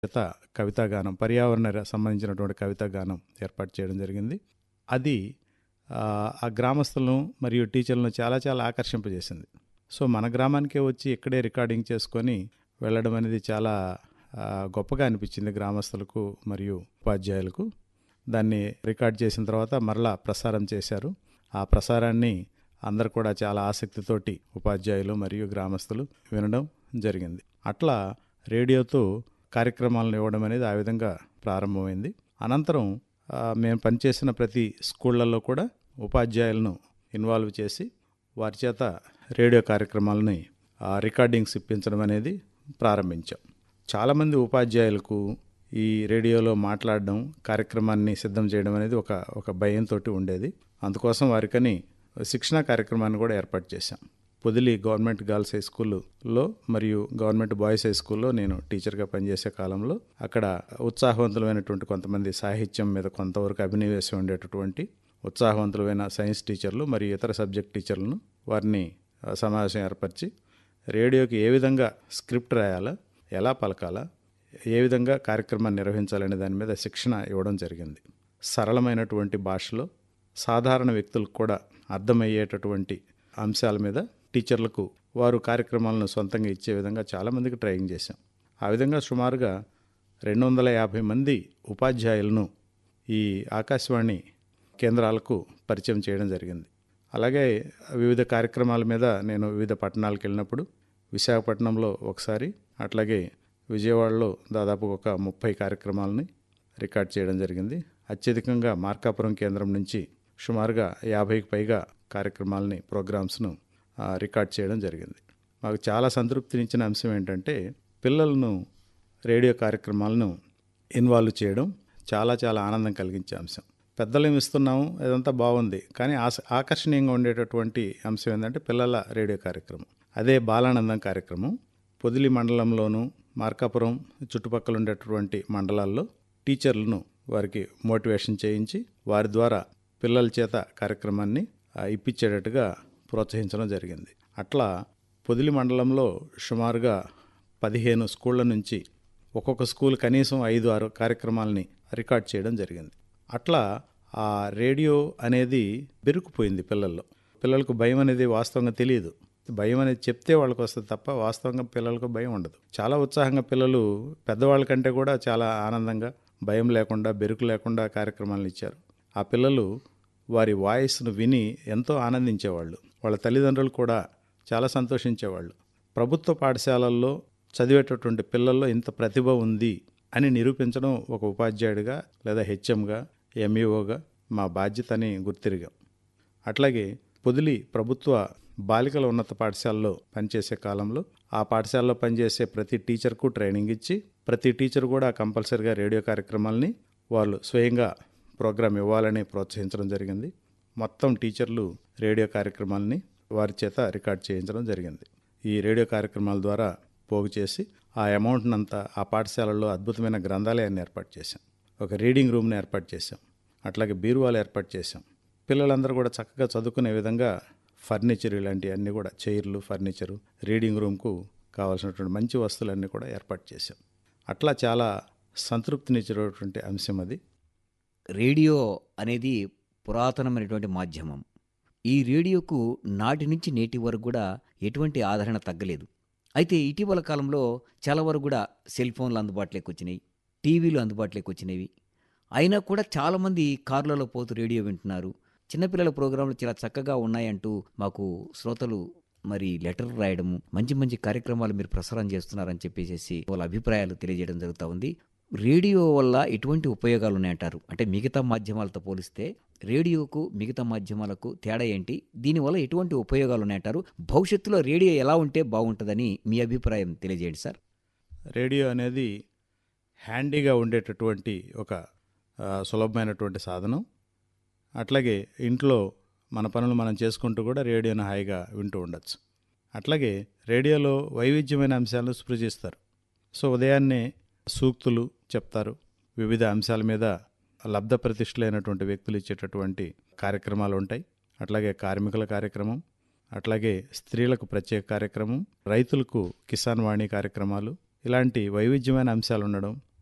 చేత కవితాగానం పర్యావరణ ర- సంబంధించినటువంటి కవితాగానం ఏర్పాటు చేయడం జరిగింది అది ఆ, ఆ గ్రామస్తులను మరియు టీచర్లను చాలా చాలా ఆకర్షింపజేసింది సో మన గ్రామానికే వచ్చి ఇక్కడే రికార్డింగ్ చేసుకొని వెళ్ళడం అనేది చాలా ఆ, గొప్పగా అనిపించింది గ్రామస్తులకు మరియు ఉపాధ్యాయులకు దాన్ని రికార్డ్ చేసిన తర్వాత మరలా ప్రసారం చేశారు ఆ ప్రసారాన్ని అందరు కూడా చాలా ఆసక్తితోటి ఉపాధ్యాయులు మరియు గ్రామస్తులు వినడం జరిగింది అట్లా రేడియోతో కార్యక్రమాలను ఇవ్వడం అనేది ఆ విధంగా ప్రారంభమైంది అనంతరం ఆ, మేము పనిచేసిన ప్రతి స్కూళ్ళల్లో కూడా ఉపాధ్యాయులను ఇన్వాల్వ్ చేసి వారి చేత రేడియో కార్యక్రమాలని ఆ, రికార్డింగ్స్ ఇప్పించడం అనేది ప్రారంభించాం చాలామంది ఉపాధ్యాయులకు ఈ రేడియోలో మాట్లాడడం కార్యక్రమాన్ని సిద్ధం చేయడం అనేది ఒక ఒక భయంతో ఉండేది అందుకోసం వారికని శిక్షణా కార్యక్రమాన్ని కూడా ఏర్పాటు చేశాం పొదిలి గవర్నమెంట్ గర్ల్స్ హై స్కూల్లో మరియు గవర్నమెంట్ బాయ్స్ హై స్కూల్లో నేను టీచర్గా పనిచేసే కాలంలో అక్కడ ఉత్సాహవంతులమైనటువంటి కొంతమంది సాహిత్యం మీద కొంతవరకు అభినవేశం ఉండేటటువంటి ఉత్సాహవంతులైన సైన్స్ టీచర్లు మరియు ఇతర సబ్జెక్ట్ టీచర్లను వారిని ఆ, సమావేశం ఏర్పరిచి రేడియోకి ఏ విధంగా స్క్రిప్ట్ రాయాలా ఎలా పలకాలా ఏ విధంగా కార్యక్రమాన్ని నిర్వహించాలనే దాని మీద శిక్షణ ఇవ్వడం జరిగింది సరళమైనటువంటి భాషలో సాధారణ వ్యక్తులకు కూడా అర్థమయ్యేటటువంటి అంశాల మీద టీచర్లకు వారు కార్యక్రమాలను సొంతంగా ఇచ్చే విధంగా చాలామందికి ట్రైనింగ్ చేశాం ఆ విధంగా సుమారుగా రెండు వందల యాభై మంది ఉపాధ్యాయులను ఈ ఆకాశవాణి కేంద్రాలకు పరిచయం చేయడం జరిగింది అలాగే వివిధ కార్యక్రమాల మీద నేను వివిధ పట్టణాలకు వెళ్ళినప్పుడు విశాఖపట్నంలో ఒకసారి అట్లాగే విజయవాడలో దాదాపు ఒక ముప్పై కార్యక్రమాలని రికార్డ్ చేయడం జరిగింది అత్యధికంగా మార్కాపురం కేంద్రం నుంచి సుమారుగా యాభైకి పైగా కార్యక్రమాలని ప్రోగ్రామ్స్ను ఆ, రికార్డ్ చేయడం జరిగింది మాకు చాలా సంతృప్తినిచ్చిన అంశం ఏంటంటే పిల్లలను రేడియో కార్యక్రమాలను ఇన్వాల్వ్ చేయడం చాలా చాలా ఆనందం కలిగించే అంశం పెద్దలు ఇస్తున్నాము ఇదంతా బాగుంది కానీ ఆస ఆకర్షణీయంగా ఉండేటటువంటి అంశం ఏంటంటే పిల్లల రేడియో కార్యక్రమం అదే బాలానందం కార్యక్రమం పొదిలి మండలంలోను మార్కాపురం చుట్టుపక్కల ఉండేటటువంటి మండలాల్లో టీచర్లను వారికి మోటివేషన్ చేయించి వారి ద్వారా పిల్లల చేత కార్యక్రమాన్ని ఆ, ఇప్పించేటట్టుగా ప్రోత్సహించడం జరిగింది అట్లా పొదిలి మండలంలో సుమారుగా పదిహేను స్కూళ్ళ నుంచి ఒక్కొక్క స్కూల్ కనీసం ఐదు ఆరు కార్యక్రమాలని రికార్డ్ చేయడం జరిగింది అట్లా ఆ రేడియో అనేది బెరుకుపోయింది పిల్లల్లో పిల్లలకు భయం అనేది వాస్తవంగా తెలియదు భయం అనేది చెప్తే వాళ్ళకి వస్తుంది తప్ప వాస్తవంగా పిల్లలకు భయం ఉండదు చాలా ఉత్సాహంగా పిల్లలు పెద్దవాళ్ళ కంటే కూడా చాలా ఆనందంగా భయం లేకుండా బెరుకు లేకుండా కార్యక్రమాలను ఇచ్చారు ఆ పిల్లలు వారి వాయిస్ను విని ఎంతో ఆనందించేవాళ్ళు వాళ్ళ తల్లిదండ్రులు కూడా చాలా సంతోషించేవాళ్ళు ప్రభుత్వ పాఠశాలల్లో చదివేటటువంటి పిల్లల్లో ఇంత ప్రతిభ ఉంది అని నిరూపించడం ఒక ఉపాధ్యాయుడిగా లేదా హెచ్ఎంగా ఎంఈఓగా మా బాధ్యత అని గుర్తిరిగాం అట్లాగే పొదిలి ప్రభుత్వ బాలికల ఉన్నత పాఠశాలలో పనిచేసే కాలంలో ఆ పాఠశాలలో పనిచేసే ప్రతి టీచర్కు ట్రైనింగ్ ఇచ్చి ప్రతి టీచర్ కూడా కంపల్సరిగా రేడియో కార్యక్రమాలని వాళ్ళు స్వయంగా ప్రోగ్రామ్ ఇవ్వాలని ప్రోత్సహించడం జరిగింది మొత్తం టీచర్లు రేడియో కార్యక్రమాలని వారి చేత రికార్డ్ చేయించడం జరిగింది ఈ రేడియో కార్యక్రమాల ద్వారా పోగు చేసి ఆ అమౌంట్ని అంతా ఆ పాఠశాలలో అద్భుతమైన గ్రంథాలయాన్ని ఏర్పాటు చేశాం ఒక రీడింగ్ రూమ్ని ఏర్పాటు చేశాం అట్లాగే బీరువాలు ఏర్పాటు చేశాం పిల్లలందరూ కూడా చక్కగా చదువుకునే విధంగా ఫర్నిచర్ ఇలాంటివన్నీ కూడా చైర్లు ఫర్నిచరు రీడింగ్ రూమ్కు కావాల్సినటువంటి మంచి వస్తువులన్నీ కూడా ఏర్పాటు చేశాం అట్లా చాలా సంతృప్తినిచ్చేటటువంటి అంశం అది రేడియో అనేది పురాతనమైనటువంటి మాధ్యమం ఈ రేడియోకు నాటి నుంచి నేటి వరకు కూడా ఎటువంటి ఆదరణ తగ్గలేదు అయితే ఇటీవల కాలంలో చాలా వరకు కూడా సెల్ ఫోన్లు అందుబాటులోకి వచ్చినాయి టీవీలు అందుబాటులోకి వచ్చినవి అయినా కూడా చాలామంది కార్లలో పోతూ రేడియో వింటున్నారు చిన్నపిల్లల ప్రోగ్రాంలు చాలా చక్కగా ఉన్నాయంటూ మాకు శ్రోతలు మరి లెటర్ రాయడము మంచి మంచి కార్యక్రమాలు మీరు ప్రసారం చేస్తున్నారని చెప్పేసి వాళ్ళ అభిప్రాయాలు తెలియజేయడం జరుగుతూ ఉంది రేడియో వల్ల ఎటువంటి ఉపయోగాలు ఉన్నాయంటారు అంటే మిగతా మాధ్యమాలతో పోలిస్తే రేడియోకు మిగతా మాధ్యమాలకు తేడా ఏంటి దీనివల్ల ఎటువంటి ఉపయోగాలు ఉన్నాయంటారు భవిష్యత్తులో రేడియో ఎలా ఉంటే బాగుంటుందని మీ అభిప్రాయం తెలియజేయండి సార్ రేడియో అనేది హ్యాండీగా ఉండేటటువంటి ఒక ఆ, సులభమైనటువంటి సాధనం అట్లాగే ఇంట్లో మన పనులు మనం చేసుకుంటూ కూడా రేడియోను హాయిగా వింటూ ఉండొచ్చు అట్లాగే రేడియోలో వైవిధ్యమైన అంశాలను సృజిస్తారు సో ఉదయాన్నే సూక్తులు చెప్తారు వివిధ అంశాల మీద లబ్ధ ప్రతిష్ఠలైనటువంటి వ్యక్తులు ఇచ్చేటటువంటి కార్యక్రమాలు ఉంటాయి అట్లాగే కార్మికుల కార్యక్రమం అట్లాగే స్త్రీలకు ప్రత్యేక కార్యక్రమం రైతులకు కిసాన్ వాణి కార్యక్రమాలు ఇలాంటి వైవిధ్యమైన అంశాలు ఉండడం